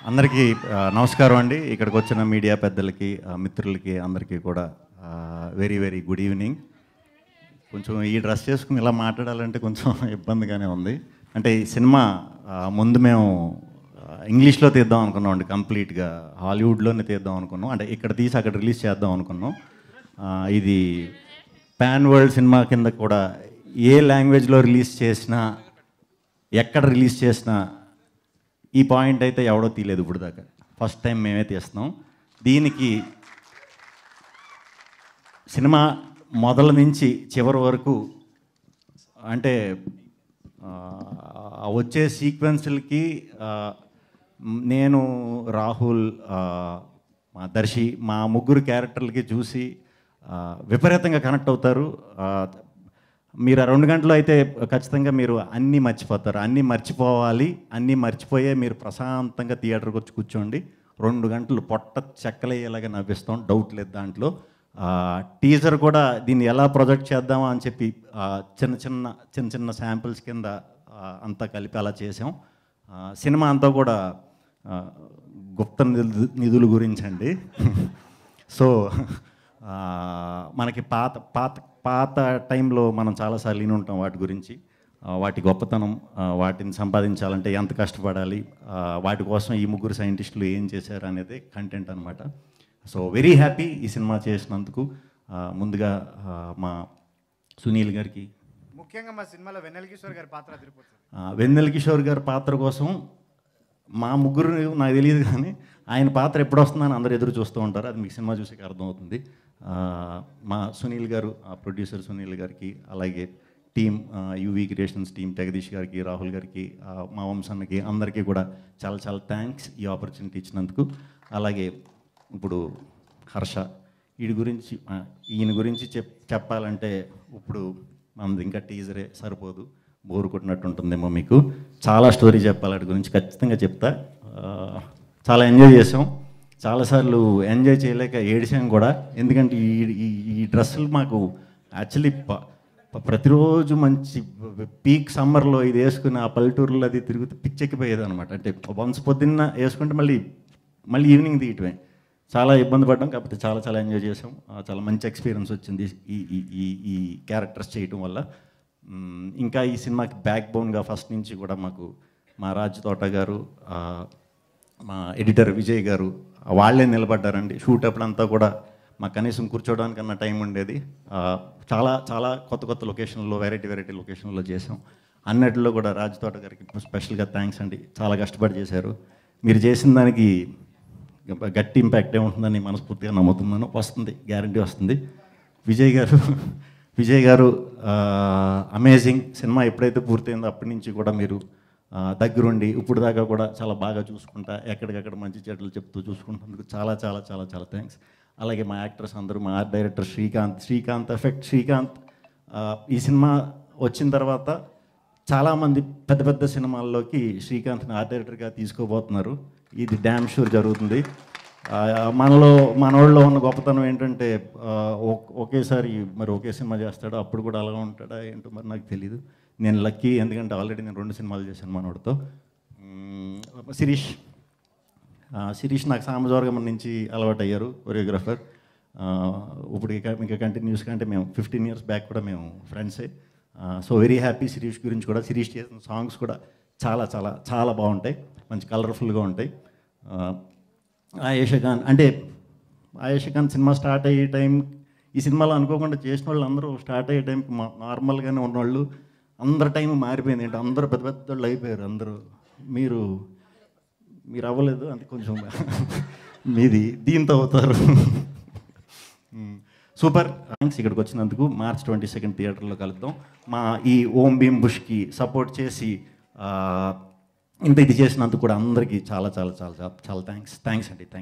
అందరికీ ఆ, నమస్కారం అండి ఇక్కడికి వచ్చిన మీడియా పెద్దలకి ఆ, మిత్రులకి అందరికీ కూడా వెరీ వెరీ గుడ్ ఈవినింగ్ కొంచెం ఈ డ్రెస్ చేసుకుని ఇలా మాట్లాడాలంటే కొంచెం ఇబ్బందిగానే ఉంది అంటే ఈ సినిమా ఆ, ముందు మేము ఆ, ఇంగ్లీష్లో తీద్దాం అనుకున్నాం అండి కంప్లీట్గా హాలీవుడ్లోనే తీద్దాం అనుకున్నాం అంటే ఇక్కడ తీసి అక్కడ రిలీజ్ చేద్దాం అనుకున్నాం ఆ, ఇది పాన్ వరల్డ్ సినిమా కింద కూడా ఏ లాంగ్వేజ్లో రిలీజ్ చేసినా ఎక్కడ రిలీజ్ చేసినా ఈ పాయింట్ అయితే ఎవడో తీయలేదు ఇప్పుడు దాకా ఫస్ట్ టైం మేమే తీస్తున్నాం దీనికి సినిమా మొదల నుంచి చివరి వరకు అంటే ఆ, వచ్చే సీక్వెన్స్లకి ఆ, నేను రాహుల్ ఆ, మా దర్శి మా ముగ్గురు క్యారెక్టర్లకి చూసి ఆ, విపరీతంగా కనెక్ట్ అవుతారు ఆ, మీరు ఆ రెండు గంటలు అయితే ఖచ్చితంగా మీరు అన్నీ మర్చిపోతారు అన్నీ మర్చిపోవాలి అన్నీ మర్చిపోయే మీరు ప్రశాంతంగా థియేటర్కి వచ్చి కూర్చోండి రెండు గంటలు పొట్ట చెక్కలయ్యేలాగా నవ్విస్తాం డౌట్ లేదు దాంట్లో టీజర్ కూడా దీన్ని ఎలా ప్రొజెక్ట్ చేద్దామా అని చెప్పి ఆ, చిన్న చిన్న చిన్న చిన్న శాంపిల్స్ కింద ఆ, అంతా కలిపి అలా చేసాం ఆ, సినిమా అంతా కూడా ఆ, గుప్త నిధు నిధుల గురించి అండి సో ఆ, మనకి పాత పాత పాత టైంలో మనం చాలాసార్లు విని ఉంటాం వాటి గురించి ఆ, వాటి గొప్పతనం ఆ, వాటిని సంపాదించాలంటే ఎంత కష్టపడాలి ఆ, వాటి కోసం ఈ ముగ్గురు సైంటిస్టులు ఏం చేశారు అనేది కంటెంట్ అనమాట సో వెరీ హ్యాపీ ఈ సినిమా చేసినందుకు ఆ, ముందుగా ఆ, మా సునీల్ గారికి ముఖ్యంగా మా సినిమాలో వెన్నెల కిషోర్ గారి పాత్ర తిరిగిపోతుంది ఆ, వెన్నెల కిషోర్ గారి పాత్ర కోసం మా ముగ్గురు నాకు తెలియదు కానీ ఆయన పాత్ర ఎప్పుడు వస్తుందని అందరూ ఎదురు చూస్తూ ఉంటారు అది మీకు సినిమా చూసాక అర్థమవుతుంది ఆ, మా సునీల్ గారు ఆ ప్రొడ్యూసర్ సునీల్ గారికి అలాగే team UV creations team Jagadish గారికి రాహుల్ గారికి ఆ, మా వంశన్నకి అందరికీ కూడా చాలా చాలా థ్యాంక్స్ ఈ ఆపర్చునిటీ ఇచ్చినందుకు అలాగే ఇప్పుడు హర్ష వీడి గురించి ఆ, ఈయన గురించి చెప్ చెప్పాలంటే ఇప్పుడు మనది ఇంకా టీజరే సరిపోదు బోరు కొట్టినట్టు ఉంటుందేమో మీకు చాలా స్టోరీ చెప్పాలి వాటి గురించి ఖచ్చితంగా చెప్తా ఆ, చాలా ఎంజాయ్ చేసాం చాలాసార్లు ఎంజాయ్ చేయలేక ఏడిసాం కూడా ఎందుకంటే ఈ ఈ- ఈ డ్రెస్సులు మాకు యాక్చువల్లీ ప్రతిరోజు మంచి పీక్ సమ్మర్లో ఇది వేసుకుని ఆ పల్లెటూరులో అది తిరుగుతూ పిచ్చెక్కిపోయేది అనమాట అంటే వన్స్ పొద్దున్న వేసుకుంటే మళ్ళీ మళ్ళీ ఈవినింగ్ తీయటమే చాలా ఇబ్బంది పడ్డాం కాకపోతే చాలా చాలా ఎంజాయ్ చేసాం ఆ, చాలా మంచి ఎక్స్పీరియన్స్ వచ్చింది ఈ ఈ ఈ ఈ క్యారెక్టర్స్ చేయటం వల్ల మ్, ఇంకా ఈ సినిమాకి బ్యాక్ బోన్గా ఫస్ట్ నుంచి కూడా మాకు మా రాజ్ తోట గారు ఆ, మా ఎడిటర్ విజయ్ గారు వాళ్ళే నిలబడ్డారండి షూట్ అప్పుడంతా కూడా మాకు కనీసం కూర్చోవడానికన్నా టైం ఉండేది ఆ, చాలా చాలా కొత్త కొత్త లొకేషన్లో వెరైటీ వెరైటీ లొకేషన్లో చేసాం అన్నిటిలో కూడా రాజ్ తోట గారికి స్పెషల్గా థ్యాంక్స్ అండి చాలా కష్టపడి చేశారు మీరు చేసిన దానికి గట్టి ఇంపాక్ట్ ఏముంటుందని మనస్ఫూర్తిగా నమ్ముతున్నాను వస్తుంది గ్యారంటీ వస్తుంది విజయ్ గారు విజయ్ గారు అమేజింగ్ సినిమా ఎప్పుడైతే పూర్తయిందో అప్పటి నుంచి కూడా మీరు ఆ, దగ్గరుండి ఇప్పుడు దాకా కూడా చాలా బాగా చూసుకుంటా ఎక్కడికక్కడ మంచి చెడ్డలు చెప్తూ చూసుకుంటున్నందుకు చాలా చాలా చాలా చాలా థ్యాంక్స్ అలాగే మా యాక్టర్స్ అందరూ మా art director Srikanth Srikanth effect Srikanth ఆ, ఈ సినిమా వచ్చిన తర్వాత చాలామంది పెద్ద పెద్ద సినిమాల్లోకి శ్రీకాంత్ని ఆర్ట్ డైరెక్టర్గా తీసుకోబోతున్నారు ఇది డ్యామ్ షూర్ జరుగుతుంది ఆ, మనలో మనోళ్ళలో ఉన్న గొప్పతనం ఏంటంటే ఆ, ఒక్- ఒకేసారి మరి ఒకే సినిమా చేస్తాడు అప్పుడు కూడా అలా ఉంటాడా ఏంటో మరి నాకు తెలియదు నేను లక్కీ ఎందుకంటే ఆల్రెడీ నేను రెండు సినిమాలు చేశాను మనోడితో మ్మ్, శిరీష్ ఆ, శిరీష్ నాకు సామజవర్గం నుంచి అలవాటు అయ్యారు కొరియోగ్రాఫర్ ఇప్పుడు ఇక ఇంకా కంటిన్యూస్గా అంటే మేము ఫిఫ్టీన్ ఇయర్స్ బ్యాక్ కూడా మేము ఫ్రెండ్సే సో వెరీ హ్యాపీ శిరీష్ గురించి కూడా శిరీష్ చేసిన సాంగ్స్ కూడా చాలా చాలా చాలా బాగుంటాయి మంచి కలర్ఫుల్గా ఉంటాయి ఆ, ఆయేషా ఖాన్ అంటే ఆయేషా ఖాన్ సినిమా స్టార్ట్ అయ్యే టైం ఈ సినిమాలో అనుకోకుండా చేసిన వాళ్ళు అందరూ స్టార్ట్ అయ్యే టైంకి మా నార్మల్గానే ఉన్నవాళ్ళు అందరి టైం మారిపోయింది ఏంటి అందరూ పెద్ద పెద్ద వాళ్ళు అయిపోయారు అందరూ మీరు మీరు అవ్వలేదు అంటే కొంచెం మీది దీంతో అవుతారు సూపర్ థ్యాంక్స్ ఇక్కడికి వచ్చినందుకు మార్చ్ ట్వంటీ సెకండ్ థియేటర్లో కలుద్దాం మా ఈ ఓం భీమ్ బుష్కి సపోర్ట్ చేసి ఆ, ఇంత ఇది చేసినందుకు కూడా అందరికీ చాలా చాలా చాలా చాలా థ్యాంక్స్ థ్యాంక్స్ అండి థ్యాంక్స్